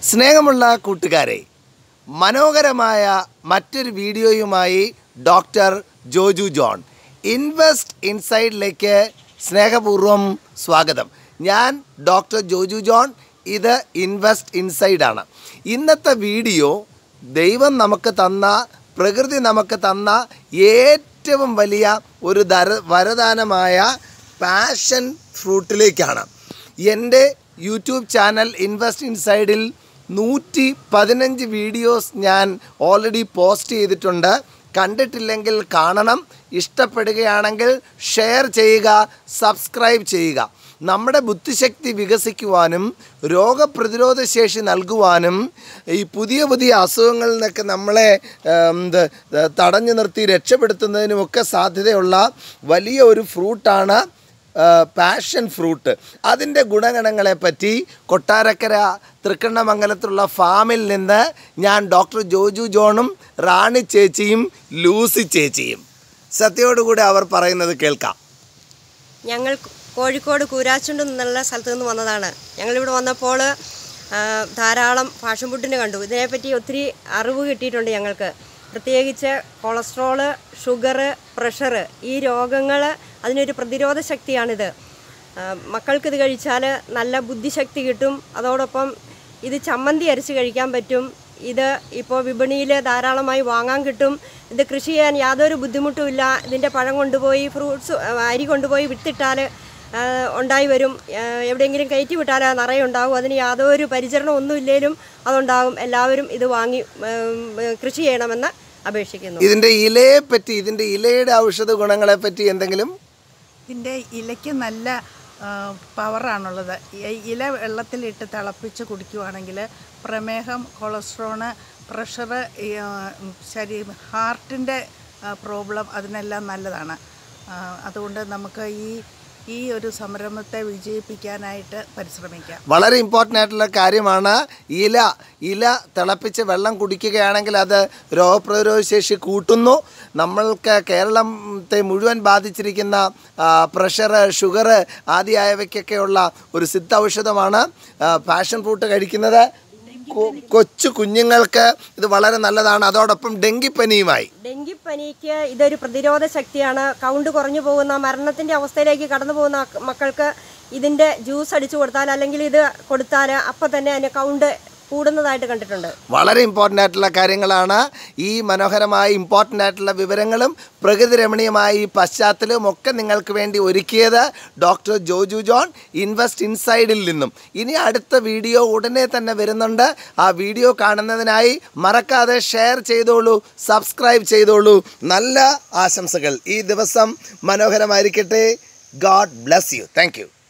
സ്നേഹമുള്ള കൂട്ടുകാരെ മനോഹരമായ മറ്റൊരു വീഡിയോയുമായി ഡോക്ടർ ജോജു ജോൺ ഇൻവെസ്റ്റ് ഇൻസൈഡിലേക്ക് സ്നേഹപൂർവ്വം സ്വാഗതം ഞാൻ ഡോക്ടർ ജോജു ജോൺ ഇത് ഇൻവെസ്റ്റ് ഇൻസൈഡാണ് ഇന്നത്തെ വീഡിയോ ദൈവം നമുക്ക് തന്ന പ്രകൃതി നമുക്ക് തന്ന ഏറ്റവും വലിയ ഒരു ദര വരദാനമായ പാഷൻ ഫ്രൂട്ടിലേക്കാണ് എൻ്റെ യൂട്യൂബ് ചാനൽ ഇൻവെസ്റ്റ് ഇൻസൈഡിൽ നൂറ്റി പതിനഞ്ച് വീഡിയോസ് ഞാൻ ഓൾറെഡി പോസ്റ്റ് ചെയ്തിട്ടുണ്ട് കണ്ടിട്ടില്ലെങ്കിൽ കാണണം ഇഷ്ടപ്പെടുകയാണെങ്കിൽ ഷെയർ ചെയ്യുക സബ്സ്ക്രൈബ് ചെയ്യുക നമ്മുടെ ബുദ്ധിശക്തി വികസിക്കുവാനും രോഗപ്രതിരോധ ശേഷി നൽകുവാനും ഈ പുതിയ പുതിയ അസുഖങ്ങളിൽ നിന്നൊക്കെ നമ്മളെ ഏം, ഇത് തടഞ്ഞു നിർത്തി രക്ഷപ്പെടുത്തുന്നതിനുമൊക്കെ സാധ്യതയുള്ള വലിയ ഒരു ഫ്രൂട്ടാണ് പാഷൻ ഫ്രൂട്ട് അതിൻ്റെ ഗുണഗണങ്ങളെ പറ്റി കൊട്ടാരക്കര തൃക്കണ്ണമംഗലത്തുള്ള ഫാമിൽ നിന്ന് ഞാൻ ഡോക്ടർ ജോജു ജോണും റാണി ചേച്ചിയും ലൂസി ചേച്ചിയും സത്യയോടുകൂടി അവർ പറയുന്നത് കേൾക്കാം ഞങ്ങൾ കോഴിക്കോട് കൂരാച്ചുണ്ട് എന്നുള്ള സ്ഥലത്ത് നിന്ന് വന്നതാണ് ഞങ്ങളിവിടെ വന്നപ്പോൾ ആ, ധാരാളം ഫാഷൻ ഫുഡിന് കണ്ടു ഇതിനെപ്പറ്റി ഒത്തിരി അറിവ് കിട്ടിയിട്ടുണ്ട് ഞങ്ങൾക്ക് പ്രത്യേകിച്ച് കൊളസ്ട്രോള് ഷുഗർ പ്രഷർ ഈ രോഗങ്ങൾ അതിനൊരു പ്രതിരോധ ശക്തിയാണിത് ആ, മക്കൾക്കിത് കഴിച്ചാൽ നല്ല ബുദ്ധിശക്തി കിട്ടും അതോടൊപ്പം ഇത് ചമ്മന്തി അരച്ച് കഴിക്കാൻ പറ്റും ഇത് ഇപ്പോൾ വിപണിയിൽ ധാരാളമായി വാങ്ങാൻ കിട്ടും ഇത് കൃഷി ചെയ്യാൻ യാതൊരു ബുദ്ധിമുട്ടുമില്ല ഇതിൻ്റെ പഴം കൊണ്ടുപോയി ഫ്രൂട്ട്സ് അരി കൊണ്ടുപോയി വിത്തിട്ടാൽ ഉണ്ടായി വരും ആ, എവിടെയെങ്കിലും കയറ്റി വിട്ടാൽ അത് നിറയെ ഉണ്ടാവും അതിന് യാതൊരു പരിചരണം ഒന്നും ഇല്ലേലും അതുണ്ടാകും എല്ലാവരും ഇത് വാങ്ങി ഉം, കൃഷി ചെയ്യണമെന്ന് അപേക്ഷിക്കുന്നു ഇതിൻ്റെ ഇലയെ പറ്റി ഇതിൻ്റെ ഇലയുടെ ഔഷധ ഗുണങ്ങളെ പറ്റി എന്തെങ്കിലും ഇതിൻ്റെ ഇലയ്ക്ക് നല്ല ആ, പവറാണുള്ളത് ഈ ഇല വെള്ളത്തിലിട്ട് തിളപ്പിച്ച് കുടിക്കുവാണെങ്കിൽ പ്രമേഹം കൊളസ്ട്രോള് പ്രഷറ് ശരീരം ഹാർട്ടിൻ്റെ പ്രോബ്ലം അതിനെല്ലാം നല്ലതാണ് ആ, അതുകൊണ്ട് നമുക്ക് ഈ ഈ ഒരു സംരംഭത്തെ വിജയിപ്പിക്കാനായിട്ട് പരിശ്രമിക്കാം വളരെ ഇമ്പോർട്ടൻ്റ് ആയിട്ടുള്ള കാര്യമാണ് ഇല ഇല തിളപ്പിച്ച് വെള്ളം കുടിക്കുകയാണെങ്കിൽ അത് രോഗപ്രതിരോധ ശേഷി കൂട്ടുന്നു നമ്മൾക്ക് കേരളത്തെ മുഴുവൻ ബാധിച്ചിരിക്കുന്ന പ്രഷർ ഷുഗർ ആദിയായവയ്ക്കൊക്കെയുള്ള ഒരു സിദ്ധ ഔഷധമാണ് പാഷൻ ഫ്രൂട്ട് കഴിക്കുന്നത് കൊ- കൊച്ചു കുഞ്ഞുങ്ങൾക്ക് ഇത് വളരെ നല്ലതാണ് അതോടൊപ്പം ഡെങ്കിപ്പനിയുമായി ഡെങ്കിപ്പനിക്ക് ഇതൊരു പ്രതിരോധ ശക്തിയാണ് കൗണ്ട് കുറഞ്ഞു പോകുന്ന മരണത്തിൻ്റെ അവസ്ഥയിലേക്ക് കടന്നു പോകുന്ന മക്കൾക്ക് ഇതിൻ്റെ ജ്യൂസ് അടിച്ചു കൊടുത്താൽ അല്ലെങ്കിൽ ഇത് കൊടുത്താൽ അപ്പം തന്നെ അതിന് കൗണ്ട് കൂടുന്നതായിട്ട് കണ്ടിട്ടുണ്ട് വളരെ ഇമ്പോർട്ടൻ്റ് ആയിട്ടുള്ള കാര്യങ്ങളാണ് ഈ മനോഹരമായ ഇമ്പോർട്ടൻ്റ് ആയിട്ടുള്ള വിവരങ്ങളും പ്രകൃതി രമണീയമായ ഈ പശ്ചാത്തലവും ഒക്കെ നിങ്ങൾക്ക് വേണ്ടി ഒരുക്കിയത് ഡോക്ടർ ജോജു ജോൺ ഇൻവെസ്റ്റ് ഇൻസൈഡിൽ നിന്നും ഇനി അടുത്ത വീഡിയോ ഉടനെ തന്നെ വരുന്നുണ്ട് ആ വീഡിയോ കാണുന്നതിനായി മറക്കാതെ ഷെയർ ചെയ്തോളൂ സബ്സ്ക്രൈബ് ചെയ്തോളൂ നല്ല ആശംസകൾ ഈ ദിവസം മനോഹരമായിരിക്കട്ടെ God bless you thank U